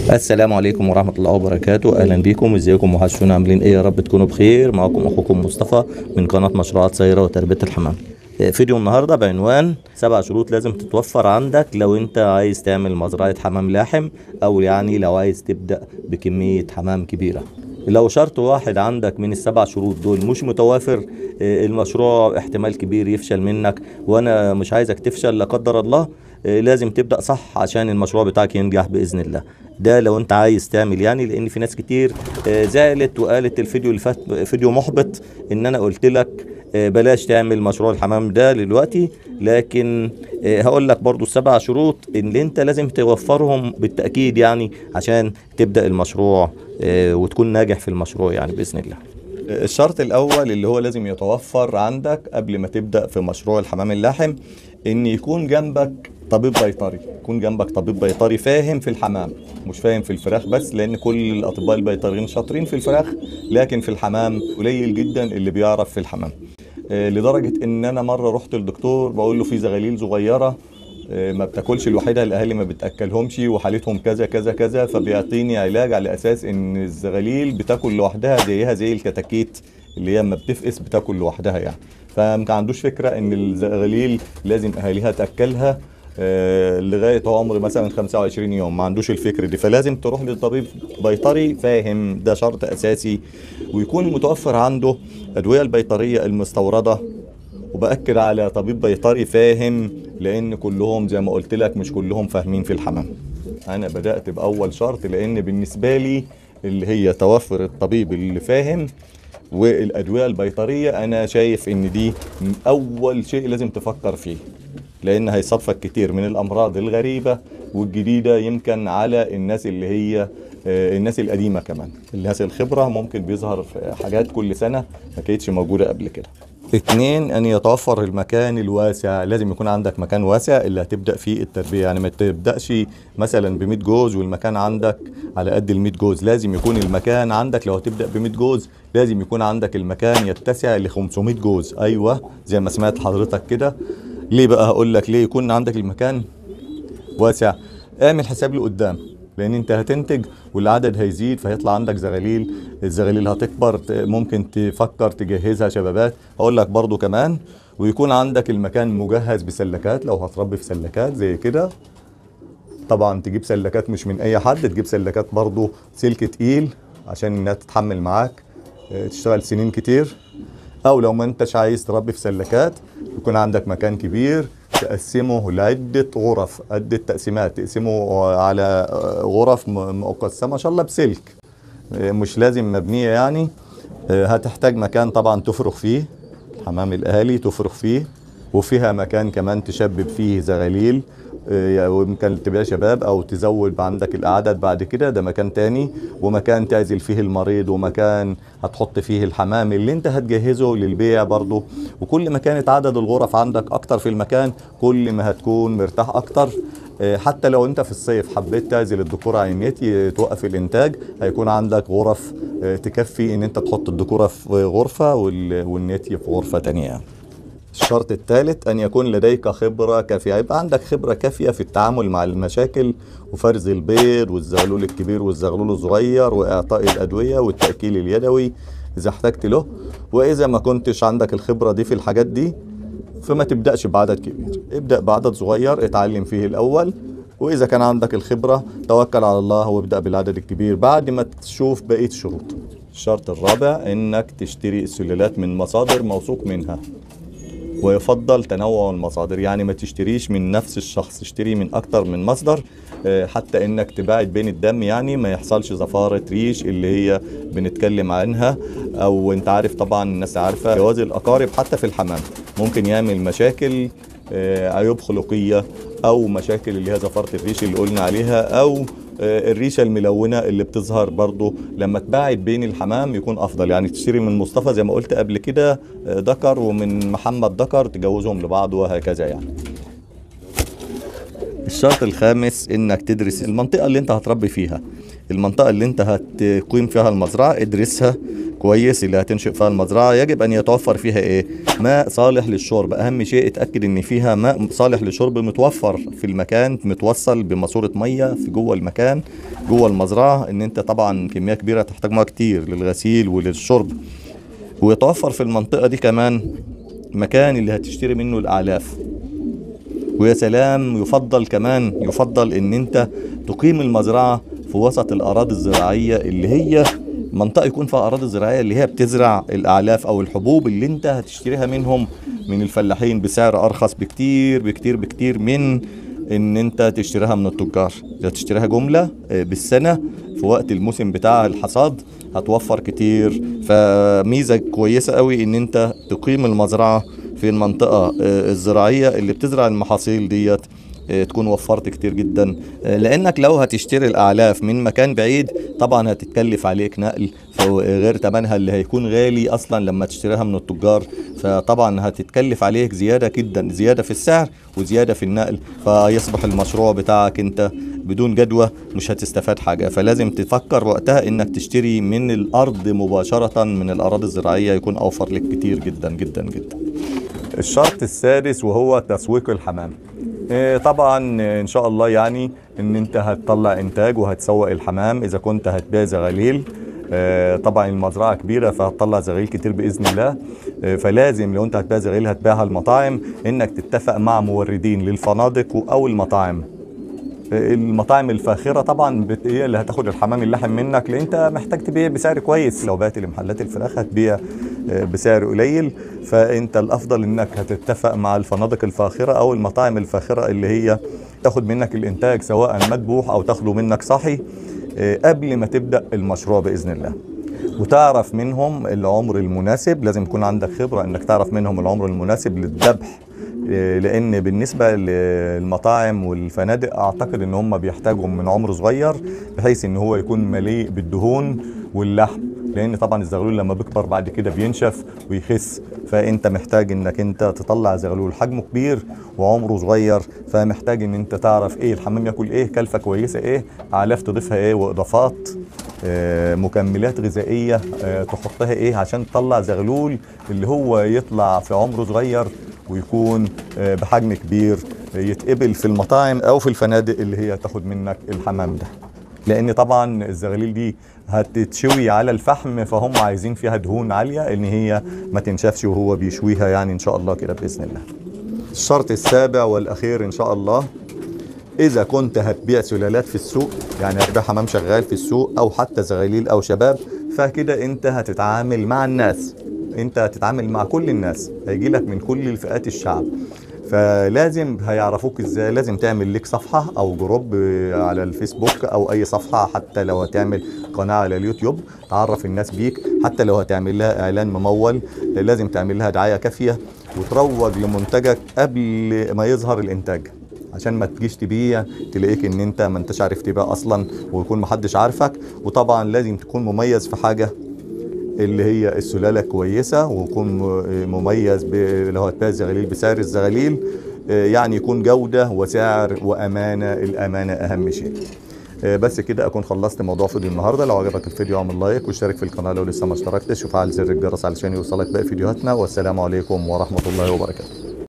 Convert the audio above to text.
السلام عليكم ورحمة الله وبركاته أهلا بكم ازيكم وحشونا عاملين ايه يا رب تكونوا بخير معكم أخوكم مصطفى من قناة مشروعات سيرة وتربية الحمام آه، فيديو النهاردة بعنوان سبع شروط لازم تتوفر عندك لو انت عايز تعمل مزرعة حمام لاحم او يعني لو عايز تبدأ بكمية حمام كبيرة لو شرط واحد عندك من السبع شروط دول مش متوافر آه، المشروع احتمال كبير يفشل منك وانا مش عايزك تفشل لا قدر الله آه، لازم تبدأ صح عشان المشروع بتاعك ينجح بإذن الله ده لو انت عايز تعمل يعني لان في ناس كتير آه، زعلت وقالت الفيديو اللي فات فيديو محبط ان انا قلت لك آه، بلاش تعمل مشروع الحمام ده دلوقتي لكن آه، هقول لك برضو السبع شروط اللي انت لازم توفرهم بالتأكيد يعني عشان تبدأ المشروع آه، وتكون ناجح في المشروع يعني بإذن الله الشرط الأول اللي هو لازم يتوفر عندك قبل ما تبدأ في مشروع الحمام اللاحم إن يكون جنبك طبيب بيطري يكون جنبك طبيب بيطري فاهم في الحمام مش فاهم في الفراخ بس لأن كل الأطباء البيطريين شاطرين في الفراخ لكن في الحمام قليل جدا اللي بيعرف في الحمام آه، لدرجة إن أنا مرة رحت للدكتور بقول له في زغاليل صغيرة آه، ما بتاكلش لوحدها الاهالي ما بتاكلهمش وحالتهم كذا كذا كذا فبيعطيني علاج على اساس ان الزغاليل بتاكل لوحدها زيها زي الكتاكيت اللي هي لما بتفقس بتاكل لوحدها يعني فما كان عندوش فكره ان الزغاليل لازم اهاليها تاكلها آه، لغايه عمر مثلا 25 يوم ما عندوش الفكر دي فلازم تروح للطبيب بيطري فاهم ده شرط اساسي ويكون متوفر عنده ادويه البيطريه المستورده وبأكد على طبيب بيطري فاهم لأن كلهم زي ما قلت لك مش كلهم فاهمين في الحمام أنا بدأت بأول شرط لأن بالنسبة لي اللي هي توفر الطبيب اللي فاهم والأدوية البيطرية أنا شايف إن دي من أول شيء لازم تفكر فيه لأن هيصادفك كتير من الأمراض الغريبة والجديدة يمكن على الناس اللي هي آه، الناس القديمة كمان الناس الخبرة ممكن بيظهر في حاجات كل سنة ما كانتش موجودة قبل كده اتنين ان يتوفر المكان الواسع لازم يكون عندك مكان واسع اللي هتبدا فيه التربيه يعني ما تبداش مثلا ب 100 جوز والمكان عندك على قد ال 100 جوز لازم يكون المكان عندك لو هتبدا ب 100 جوز لازم يكون عندك المكان يتسع ل 500 جوز ايوه زي ما سمعت حضرتك كده ليه بقى هقول لك ليه يكون عندك المكان واسع اعمل حساب لقدام لان انت هتنتج والعدد هيزيد فهيطلع عندك زغاليل الزغاليل هتكبر ت- ممكن تفكر تجهزها شبابات اقول لك برضو كمان ويكون عندك المكان مجهز بسلكات لو هتربي في سلكات زي كده طبعا تجيب سلكات مش من اي حد تجيب سلكات برضو سلك تقيل عشان انها تتحمل معاك اه، تشتغل سنين كتير او لو ما انتش عايز تربي في سلكات يكون عندك مكان كبير تقسمه لعدة غرف عدة تقسيمات تقسمه على اه، غرف م- مقسمة ما شاء الله بسلك اه، مش لازم مبنية يعني اه، هتحتاج مكان طبعا تفرغ فيه حمام الاهالي تفرغ فيه وفيها مكان كمان تشبب فيه زغاليل آه، ويمكن تبيع شباب او تزود عندك الاعداد بعد كده ده مكان تاني ومكان تعزل فيه المريض ومكان هتحط فيه الحمام اللي انت هتجهزه للبيع برضه وكل ما كانت عدد الغرف عندك اكتر في المكان كل ما هتكون مرتاح اكتر آه، حتى لو انت في الصيف حبيت تعزل الذكور عن النت ي- توقف الانتاج هيكون عندك غرف آه، تكفي ان انت تحط الذكوره في غرفه وال- والنتي في غرفه تانية يعني. الشرط الثالث أن يكون لديك خبرة كافية يبقى عندك خبرة كافية في التعامل مع المشاكل وفرز البيض والزغلول الكبير والزغلول الصغير وإعطاء الأدوية والتأكيل اليدوي إذا احتجت له وإذا ما كنتش عندك الخبرة دي في الحاجات دي فما تبدأش بعدد كبير ابدأ بعدد صغير اتعلم فيه الأول وإذا كان عندك الخبرة توكل على الله وابدأ بالعدد الكبير بعد ما تشوف بقية الشروط الشرط الرابع إنك تشتري السلالات من مصادر موثوق منها ويفضل تنوع المصادر يعني ما تشتريش من نفس الشخص اشتري من اكتر من مصدر آه، حتى انك تباعد بين الدم يعني ما يحصلش زفارة ريش اللي هي بنتكلم عنها او انت عارف طبعا الناس عارفة جواز الاقارب حتى في الحمام ممكن يعمل مشاكل آه، عيوب خلقية او مشاكل اللي هي زفارة الريش اللي قلنا عليها او آه، الريشه الملونه اللي بتظهر برضو لما تباعد بين الحمام يكون افضل يعني تشتري من مصطفى زي ما قلت قبل كده آه، ذكر ومن محمد ذكر تجوزهم لبعض وهكذا يعني الشرط الخامس انك تدرس المنطقه اللي انت هتربي فيها المنطقه اللي انت هتقيم فيها المزرعه ادرسها كويس اللي هتنشئ فيها المزرعه يجب ان يتوفر فيها ايه ماء صالح للشرب اهم شيء اتاكد ان فيها ماء صالح للشرب متوفر في المكان متوصل بماسوره ميه في جوه المكان جوه المزرعه ان انت طبعا كميه كبيره تحتاج ميه كتير للغسيل وللشرب ويتوفر في المنطقه دي كمان مكان اللي هتشتري منه الاعلاف ويا سلام يفضل كمان يفضل ان انت تقيم المزرعه في وسط الاراضي الزراعيه اللي هي منطقه يكون فيها اراضي زراعيه اللي هي بتزرع الاعلاف او الحبوب اللي انت هتشتريها منهم من الفلاحين بسعر ارخص بكتير بكتير بكتير من ان انت تشتريها من التجار اذا تشتريها جمله آه، بالسنه في وقت الموسم بتاع الحصاد هتوفر كتير فميزه كويسه قوي ان انت تقيم المزرعه في المنطقه آه، الزراعيه اللي بتزرع المحاصيل ديت آه، تكون وفرت كتير جدا آه، لانك لو هتشتري الاعلاف من مكان بعيد طبعا هتتكلف عليك نقل غير تمنها اللي هيكون غالي اصلا لما تشتريها من التجار فطبعا هتتكلف عليك زياده جدا زياده في السعر وزياده في النقل فيصبح المشروع بتاعك انت بدون جدوى مش هتستفاد حاجه فلازم تفكر وقتها انك تشتري من الارض مباشره من الاراضي الزراعيه يكون اوفر لك كتير جدا جدا جدا الشرط السادس وهو تسويق الحمام إيه، طبعا آه، ان شاء الله يعني ان انت هتطلع انتاج وهتسوق الحمام اذا كنت هتبيع زغاليل آه، طبعا المزرعه كبيره فهتطلع زغاليل كتير باذن الله آه، فلازم لو انت هتبيع زغاليل هتبيعها المطاعم انك تتفق مع موردين للفنادق او المطاعم المطاعم الفاخره طبعا بت- هي اللي هتاخد الحمام اللحم منك لان انت محتاج تبيع بسعر كويس لو بعت لمحلات الفراخ هتبيع آه، بسعر قليل فانت الافضل انك هتتفق مع الفنادق الفاخره او المطاعم الفاخره اللي هي تاخد منك الانتاج سواء مذبوح او تاخده منك صحي آه، قبل ما تبدا المشروع باذن الله وتعرف منهم العمر المناسب لازم يكون عندك خبره انك تعرف منهم العمر المناسب للذبح إيه، لان بالنسبه للمطاعم والفنادق اعتقد ان هم بيحتاجوا من عمر صغير بحيث ان هو يكون مليء بالدهون واللحم لان طبعا الزغلول لما بيكبر بعد كده بينشف ويخس فانت محتاج انك انت تطلع زغلول حجمه كبير وعمره صغير فمحتاج ان انت تعرف ايه الحمام ياكل ايه كلفه كويسه ايه اعلاف تضيفها ايه واضافات آه، مكملات غذائيه آه، تحطها ايه عشان تطلع زغلول اللي هو يطلع في عمره صغير ويكون آه، بحجم كبير آه، يتقبل في المطاعم او في الفنادق اللي هي تاخد منك الحمام ده لان طبعا الزغاليل دي هتتشوي على الفحم فهم عايزين فيها دهون عاليه ان هي ما تنشفش وهو بيشويها يعني ان شاء الله كده باذن الله الشرط السابع والاخير ان شاء الله اذا كنت هتبيع سلالات في السوق يعني هتبيع حمام شغال في السوق او حتى زغاليل او شباب فكده انت هتتعامل مع الناس انت هتتعامل مع كل الناس هيجي لك من كل الفئات الشعب فلازم هيعرفوك ازاي لازم تعمل لك صفحة او جروب على الفيسبوك او اي صفحة حتى لو هتعمل قناة على اليوتيوب تعرف الناس بيك حتى لو هتعمل لها اعلان ممول لازم تعمل لها دعاية كافية وتروج لمنتجك قبل ما يظهر الانتاج عشان ما تجيش تبيع تلاقيك ان انت ما انتش عارف تبيع اصلا ويكون محدش عارفك وطبعا لازم تكون مميز في حاجه اللي هي السلاله كويسه ويكون م- مميز ب- لو هتبيع زغاليل بسعر الزغاليل آه، يعني يكون جوده وسعر وامانه الامانه اهم شيء آه، بس كده اكون خلصت موضوع فيديو النهارده لو عجبك الفيديو اعمل لايك واشترك في القناه لو لسه ما اشتركتش وفعل زر الجرس علشان يوصلك باقي فيديوهاتنا والسلام عليكم ورحمه الله وبركاته